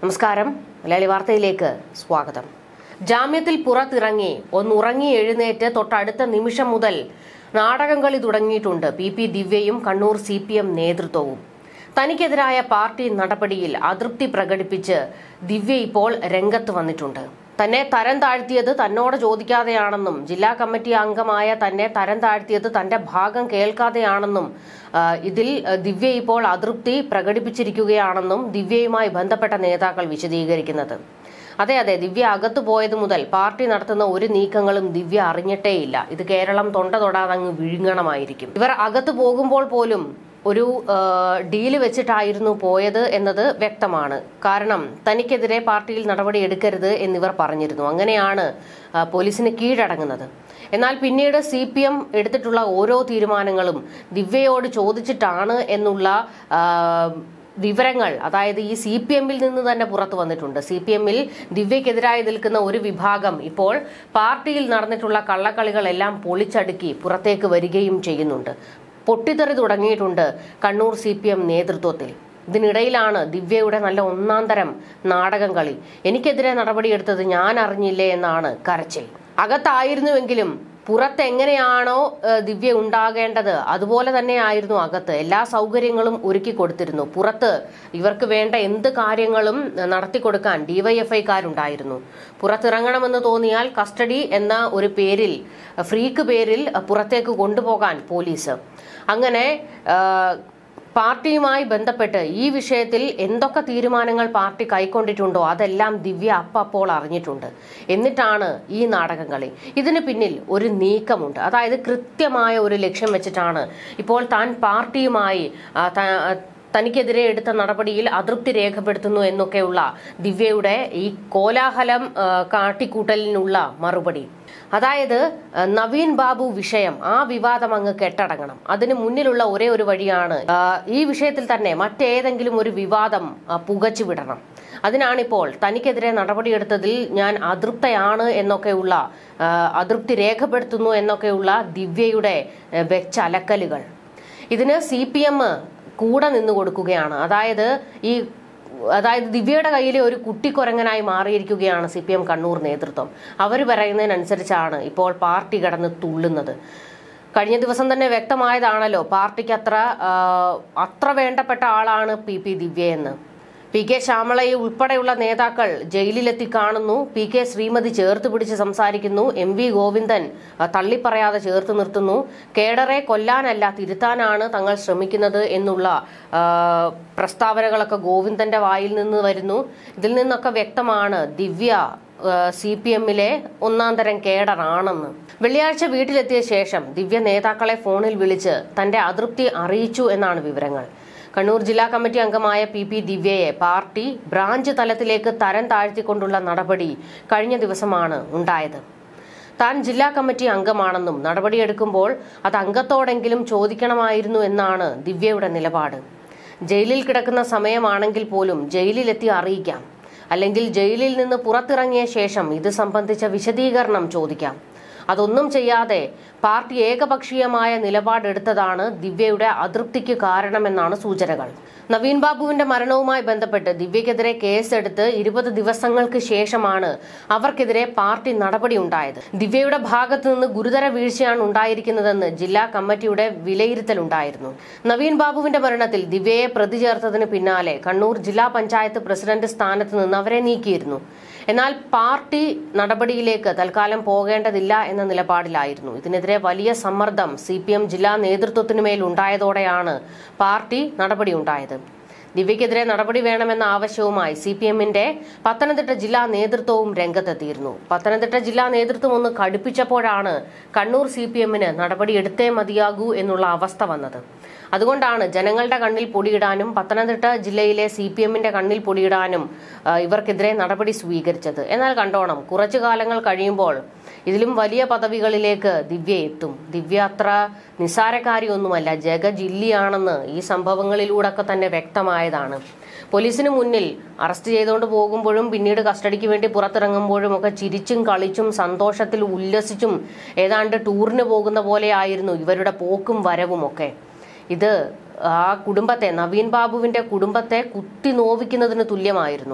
നമസ്കാരം മലയാളി വാർത്തയിലേക്ക് സ്വാഗതം ജാമ്യത്തിൽ പുറത്തിറങ്ങി ഒന്നുറങ്ങി എഴുന്നേറ്റ് തൊട്ടടുത്ത നിമിഷം മുതൽ നാടകം കളി തുടങ്ങിയിട്ടുണ്ട് പി പി ദിവ്യയും കണ്ണൂർ സി പി എം നേതൃത്വവും തനിക്കെതിരായ പാർട്ടി നടപടിയിൽ അതൃപ്തി പ്രകടിപ്പിച്ച് ദിവ്യ ഇപ്പോൾ രംഗത്ത് വന്നിട്ടുണ്ട് തന്നെ തരം താഴ്ത്തിയത് തന്നോട് ചോദിക്കാതെയാണെന്നും ജില്ലാ കമ്മിറ്റി അംഗമായ തന്നെ തരം താഴ്ത്തിയത് തന്റെ ഭാഗം കേൾക്കാതെയാണെന്നും ആ, ഇതിൽ ആ, ദിവ്യ ഇപ്പോൾ അതൃപ്തി പ്രകടിപ്പിച്ചിരിക്കുകയാണെന്നും ദിവ്യയുമായി ബന്ധപ്പെട്ട നേതാക്കൾ വിശദീകരിക്കുന്നത് അതെ അതെ ദിവ്യ അകത്തു പോയത് മുതൽ പാർട്ടി നടത്തുന്ന ഒരു നീക്കങ്ങളും ദിവ്യ അറിഞ്ഞിട്ടേയില്ല ഇത് കേരളം തൊണ്ട തൊടാതെ അങ്ങ് വിഴുങ്ങണമായിരിക്കും ഇവർ അകത്തു പോകുമ്പോൾ പോലും ഒരു ആ, ഡീല് വെച്ചിട്ടായിരുന്നു പോയത് എന്നത് വ്യക്തമാണ് കാരണം തനിക്കെതിരെ പാർട്ടിയിൽ നടപടി എടുക്കരുത് എന്നിവർ പറഞ്ഞിരുന്നു അങ്ങനെയാണ് ആ, പോലീസിന് കീഴടങ്ങുന്നത് എന്നാൽ പിന്നീട് സി പി എം എടുത്തിട്ടുള്ള ഓരോ തീരുമാനങ്ങളും ദിവ്യയോട് ചോദിച്ചിട്ടാണ് എന്നുള്ള ആ, വിവരങ്ങൾ അതായത് ഈ സി പി എമ്മിൽ നിന്ന് തന്നെ പുറത്തു വന്നിട്ടുണ്ട് സി പി എമ്മിൽ ദിവ്യക്കെതിരായി നിൽക്കുന്ന ഒരു വിഭാഗം ഇപ്പോൾ പാർട്ടിയിൽ നടന്നിട്ടുള്ള കള്ളക്കളികളെല്ലാം പൊളിച്ചടുക്കി പുറത്തേക്ക് വരികയും ചെയ്യുന്നുണ്ട് പൊട്ടിത്തെറി തുടങ്ങിയിട്ടുണ്ട് കണ്ണൂർ സി പി എം നേതൃത്വത്തിൽ ഇതിനിടയിലാണ് ദിവ്യയുടെ നല്ല ഒന്നാം തരം നാടകം കളി എനിക്കെതിരെ നടപടിയെടുത്തത് ഞാൻ അറിഞ്ഞില്ലേ എന്നാണ് കരച്ചിൽ അകത്തായിരുന്നുവെങ്കിലും പുറത്ത് എങ്ങനെയാണോ ഏഹ്, ദിവ്യ ഉണ്ടാകേണ്ടത് അതുപോലെ തന്നെ ആയിരുന്നു അകത്ത് എല്ലാ സൗകര്യങ്ങളും ഒരുക്കി കൊടുത്തിരുന്നു പുറത്ത് ഇവർക്ക് വേണ്ട എന്ത് കാര്യങ്ങളും ഏഹ്, നടത്തി കൊടുക്കാൻ ഡിവൈഎഫ്ഐക്കാരുണ്ടായിരുന്നു പുറത്തിറങ്ങണമെന്ന് തോന്നിയാൽ കസ്റ്റഡി എന്ന ഒരു പേരിൽ ഏഹ്, ഫ്രീക്ക് പേരിൽ ഏഹ്, പുറത്തേക്ക് കൊണ്ടുപോകാൻ പോലീസ് അങ്ങനെ ഏഹ്, പാർട്ടിയുമായി ബന്ധപ്പെട്ട് ഈ വിഷയത്തിൽ എന്തൊക്കെ തീരുമാനങ്ങൾ പാർട്ടി കൈക്കൊണ്ടിട്ടുണ്ടോ അതെല്ലാം ദിവ്യ അപ്പപ്പോൾ അറിഞ്ഞിട്ടുണ്ട് എന്നിട്ടാണ് ഈ നാടകം കളി ഇതിന് പിന്നിൽ ഒരു നീക്കമുണ്ട് അതായത് കൃത്യമായ ഒരു ലക്ഷ്യം വെച്ചിട്ടാണ് ഇപ്പോൾ താൻ പാർട്ടിയുമായി ആ, ത- തനിക്കെതിരെ എടുത്ത നടപടിയിൽ അതൃപ്തി രേഖപ്പെടുത്തുന്നു എന്നൊക്കെയുള്ള ദിവ്യയുടെ ഈ കോലാഹലം ആ, കാട്ടിക്കൂട്ടലിനുള്ള മറുപടി അതായത് ആ, നവീൻ ബാബു വിഷയം ആ വിവാദം അങ്ങ് കെട്ടടങ്ങണം അതിന് മുന്നിലുള്ള ഒരേ ഒരു വഴിയാണ് ആ, ഈ വിഷയത്തിൽ തന്നെ മറ്റേതെങ്കിലും ഒരു വിവാദം ആ, പുകച്ചു വിടണം അതിനാണിപ്പോൾ തനിക്കെതിരെ നടപടിയെടുത്തതിൽ ഞാൻ അതൃപ്തയാണ് എന്നൊക്കെയുള്ള ആ, അതൃപ്തി രേഖപ്പെടുത്തുന്നു എന്നൊക്കെയുള്ള ദിവ്യയുടെ ആ, വെച്ചലക്കലുകൾ ഇതിന് സി പി എം കൂടെ നിന്ന് കൊടുക്കുകയാണ് അതായത് ഈ അതായത് ദിവ്യയുടെ കയ്യിലെ ഒരു കുട്ടിക്കൊരങ്ങനായി മാറിയിരിക്കുകയാണ് സി പി എം കണ്ണൂർ നേതൃത്വം അവർ പറയുന്നതിനനുസരിച്ചാണ് ഇപ്പോൾ പാർട്ടി കടന്ന് തുള്ളുന്നത് കഴിഞ്ഞ ദിവസം തന്നെ വ്യക്തമായതാണല്ലോ പാർട്ടിക്ക് അത്ര ആ, അത്ര വേണ്ടപ്പെട്ട ആളാണ് പി പി ദിവ്യ എന്ന് പി കെ ശ്യാമളയെ ഉൾപ്പെടെയുള്ള നേതാക്കൾ ജയിലിലെത്തി കാണുന്നു പി കെ ശ്രീമതി ചേർത്ത് പിടിച്ച് സംസാരിക്കുന്നു എം വി ഗോവിന്ദൻ ആ, തള്ളിപ്പറയാതെ ചേർത്ത് നിർത്തുന്നു കേഡറെ കൊല്ലാനല്ല തിരുത്താനാണ് തങ്ങൾ ശ്രമിക്കുന്നത് എന്നുള്ള ആ, പ്രസ്താവനകളൊക്കെ ഗോവിന്ദന്റെ വായിൽ നിന്ന് വരുന്നു ഇതിൽ നിന്നൊക്കെ വ്യക്തമാണ് ദിവ്യ സി പി എമ്മിലെ ഒന്നാം തരം കേഡറാണെന്ന് വെള്ളിയാഴ്ച വീട്ടിലെത്തിയ ശേഷം ദിവ്യ നേതാക്കളെ ഫോണിൽ വിളിച്ച് തന്റെ അതൃപ്തി അറിയിച്ചു എന്നാണ് വിവരങ്ങൾ കണ്ണൂർ ജില്ലാ കമ്മിറ്റി അംഗമായ പി പി ദിവ്യയെ പാർട്ടി ബ്രാഞ്ച് തലത്തിലേക്ക് തരം താഴ്ത്തിക്കൊണ്ടുള്ള നടപടി കഴിഞ്ഞ ദിവസമാണ് ഉണ്ടായത് താൻ ജില്ലാ കമ്മിറ്റി അംഗമാണെന്നും നടപടിയെടുക്കുമ്പോൾ അത് അംഗത്തോടെങ്കിലും ചോദിക്കണമായിരുന്നു എന്നാണ് ദിവ്യയുടെ നിലപാട് ജയിലിൽ കിടക്കുന്ന സമയമാണെങ്കിൽ പോലും ജയിലിലെത്തി അറിയിക്കാം അല്ലെങ്കിൽ ജയിലിൽ നിന്ന് പുറത്തിറങ്ങിയ ശേഷം ഇത് സംബന്ധിച്ച വിശദീകരണം ചോദിക്കാം അതൊന്നും ചെയ്യാതെ പാർട്ടി ഏകപക്ഷീയമായ നിലപാടെടുത്തതാണ് ദിവ്യയുടെ അതൃപ്തിക്ക് കാരണമെന്നാണ് സൂചനകൾ നവീൻ ബാബുവിന്റെ മരണവുമായി ബന്ധപ്പെട്ട് ദിവ്യക്കെതിരെ കേസെടുത്ത് ഇരുപത് ദിവസങ്ങൾക്ക് ശേഷമാണ് അവർക്കെതിരെ പാർട്ടി നടപടി ഉണ്ടായത് ദിവ്യയുടെ ഭാഗത്തു നിന്ന് ഗുരുതര വീഴ്ചയാണ് ഉണ്ടായിരിക്കുന്നതെന്ന് ജില്ലാ കമ്മിറ്റിയുടെ വിലയിരുത്തലുണ്ടായിരുന്നു നവീൻ ബാബുവിന്റെ മരണത്തിൽ ദിവ്യയെ പ്രതി ചേർത്തതിന് പിന്നാലെ കണ്ണൂർ ജില്ലാ പഞ്ചായത്ത് പ്രസിഡന്റ് സ്ഥാനത്ത് നിന്ന് അവരെ നീക്കിയിരുന്നു എന്നാൽ പാർട്ടി നടപടിയിലേക്ക് തൽക്കാലം പോകേണ്ടതില്ല എന്ന നിലപാടിലായിരുന്നു ഇതിനെതിരെ വലിയ സമ്മർദ്ദം സി പി എം ജില്ലാ നേതൃത്വത്തിനുമേൽ ഉണ്ടായതോടെയാണ് പാർട്ടി നടപടിയുണ്ടായത് ദിവ്യക്കെതിരെ നടപടി വേണമെന്ന ആവശ്യവുമായി സി പി എമ്മിന്റെ പത്തനംതിട്ട ജില്ലാ നേതൃത്വവും രംഗത്തെത്തിയിരുന്നു പത്തനംതിട്ട ജില്ലാ നേതൃത്വം ഒന്ന് കടുപ്പിച്ചപ്പോഴാണ് കണ്ണൂർ സി പി എമ്മിന് നടപടി എടുത്തേ മതിയാകൂ എന്നുള്ള അവസ്ഥ വന്നത് അതുകൊണ്ടാണ് ജനങ്ങളുടെ കണ്ണിൽ പൊടിയിടാനും പത്തനംതിട്ട ജില്ലയിലെ സി പി എമ്മിന്റെ കണ്ണിൽ പൊടിയിടാനും ആ, ഇവർക്കെതിരെ നടപടി സ്വീകരിച്ചത് എന്നാൽ കണ്ടോണം കുറച്ചു കാലങ്ങൾ കഴിയുമ്പോൾ ഇതിലും വലിയ പദവികളിലേക്ക് ദിവ്യ എത്തും ദിവ്യ അത്ര നിസ്സാരക്കാരിയൊന്നുമല്ല ജഗജില്ലിയാണെന്ന് ഈ സംഭവങ്ങളിലൂടെയൊക്കെ തന്നെ വ്യക്തമായതാണ് പോലീസിന് മുന്നിൽ അറസ്റ്റ് ചെയ്തുകൊണ്ട് പോകുമ്പോഴും പിന്നീട് കസ്റ്റഡിക്ക് വേണ്ടി പുറത്തിറങ്ങുമ്പോഴും ഒക്കെ ചിരിച്ചും കളിച്ചും സന്തോഷത്തിൽ ഉല്ലസിച്ചും ഏതാണ്ട് ടൂറിന് പോകുന്ന പോലെയായിരുന്നു ഇവരുടെ പോക്കും വരവും ഒക്കെ ഇത് ആ കുടുംബത്തെ നവീൻ ബാബുവിന്റെ കുടുംബത്തെ കുത്തി നോവിക്കുന്നതിന് തുല്യമായിരുന്നു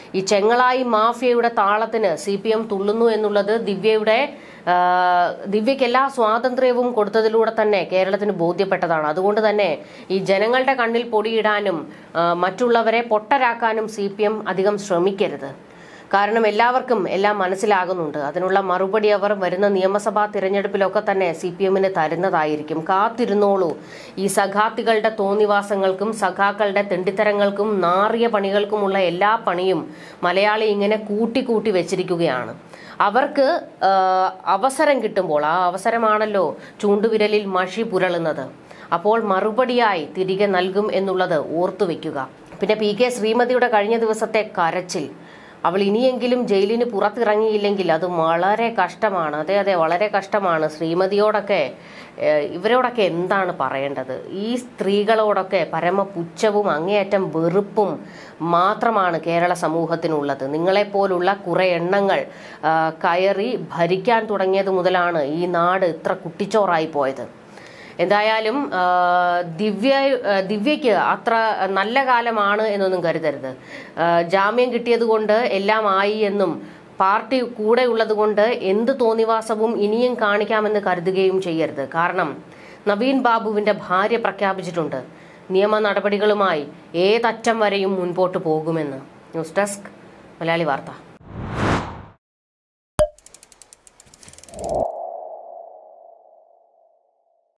ഈ ചെങ്ങളായി മാഫിയയുടെ താളത്തിന് സി പി എം തുള്ളുന്നു എന്നുള്ളത് ദിവ്യയുടെ ആ, ദിവ്യയ്ക്ക് എല്ലാ സ്വാതന്ത്ര്യവും കൊടുത്തതിലൂടെ തന്നെ കേരളത്തിന് ബോധ്യപ്പെട്ടതാണ് അതുകൊണ്ട് തന്നെ ഈ ജനങ്ങളുടെ കണ്ണിൽ പൊടിയിടാനും ആ, മറ്റുള്ളവരെ പൊട്ടരാക്കാനും സി പി എം അധികം ശ്രമിക്കരുത് കാരണം എല്ലാവർക്കും എല്ലാം മനസ്സിലാകുന്നുണ്ട് അതിനുള്ള മറുപടി അവർ വരുന്ന നിയമസഭാ തിരഞ്ഞെടുപ്പിലൊക്കെ തന്നെ സി പി എമ്മിന് തരുന്നതായിരിക്കും കാത്തിരുന്നോളൂ ഈ സഖാത്തികളുടെ തോന്നിവാസങ്ങൾക്കും സഖാക്കളുടെ തെണ്ടിത്തരങ്ങൾക്കും നാറിയ പണികൾക്കുമുള്ള എല്ലാ പണിയും മലയാളി ഇങ്ങനെ കൂട്ടിക്കൂട്ടി വെച്ചിരിക്കുകയാണ് അവർക്ക് ആ, അവസരം കിട്ടുമ്പോൾ ആ അവസരമാണല്ലോ ചൂണ്ടുവിരലിൽ മഷി പുരളുന്നത് അപ്പോൾ മറുപടിയായി തിരികെ നൽകും എന്നുള്ളത് ഓർത്തുവെക്കുക പിന്നെ പി കെ ശ്രീമതിയുടെ കഴിഞ്ഞ ദിവസത്തെ കരച്ചിൽ അവൾ ഇനിയെങ്കിലും ജയിലിന് പുറത്തിറങ്ങിയില്ലെങ്കിൽ അത് വളരെ കഷ്ടമാണ് അതെ അതെ വളരെ കഷ്ടമാണ് ശ്രീമതിയോടൊക്കെ ഏഹ്, ഇവരോടൊക്കെ എന്താണ് പറയേണ്ടത് ഈ സ്ത്രീകളോടൊക്കെ പരമപുച്ഛവും അങ്ങേയറ്റം വെറുപ്പും മാത്രമാണ് കേരള സമൂഹത്തിനുള്ളത് നിങ്ങളെപ്പോലുള്ള കുറെ എണ്ണങ്ങൾ ആ, കയറി ഭരിക്കാൻ തുടങ്ങിയത് മുതലാണ് ഈ നാട് ഇത്ര കുട്ടിച്ചോറായി പോയത് എന്തായാലും ആ, ദിവ്യ ആ, ദിവ്യയ്ക്ക് അത്ര നല്ല കാലമാണ് എന്നൊന്നും കരുതരുത് ആ, ജാമ്യം കിട്ടിയത് കൊണ്ട് എല്ലാം ആയി എന്നും പാർട്ടി കൂടെ ഉള്ളത് കൊണ്ട് എന്ത് തോന്നിവാസവും ഇനിയും കാണിക്കാമെന്ന് കരുതുകയും ചെയ്യരുത് കാരണം നവീൻ ബാബുവിന്റെ ഭാര്യ പ്രഖ്യാപിച്ചിട്ടുണ്ട് നിയമ നടപടികളുമായി ഏതറ്റം വരെയും മുൻപോട്ട് പോകുമെന്ന് ന്യൂസ് ഡെസ്ക് മലയാളി വാർത്ത